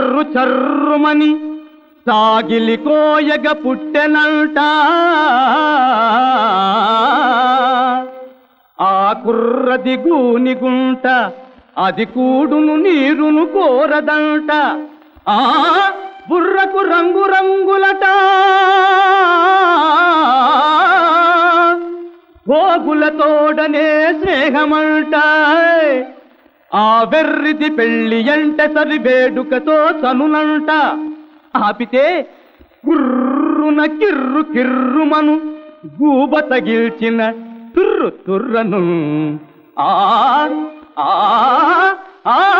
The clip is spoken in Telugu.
చర్రు చర్రుమని సాగిలి కోయగ పుట్టెనంట ఆ కుర్రది గూనిగుంట అది కూడును నీరును కోరదంట ఆ బుర్రకు రంగు రంగులట భోగులతోడనే స్నేహమంట ఆ వెర్రిది పెళ్లి ఎంట సరి వేడుకతో తనునంట ఆపితే కుర్రున కిర్రు కిర్రుమను గూబ తగిల్చిన తుర్రు తుర్రను ఆ ఆ ఆ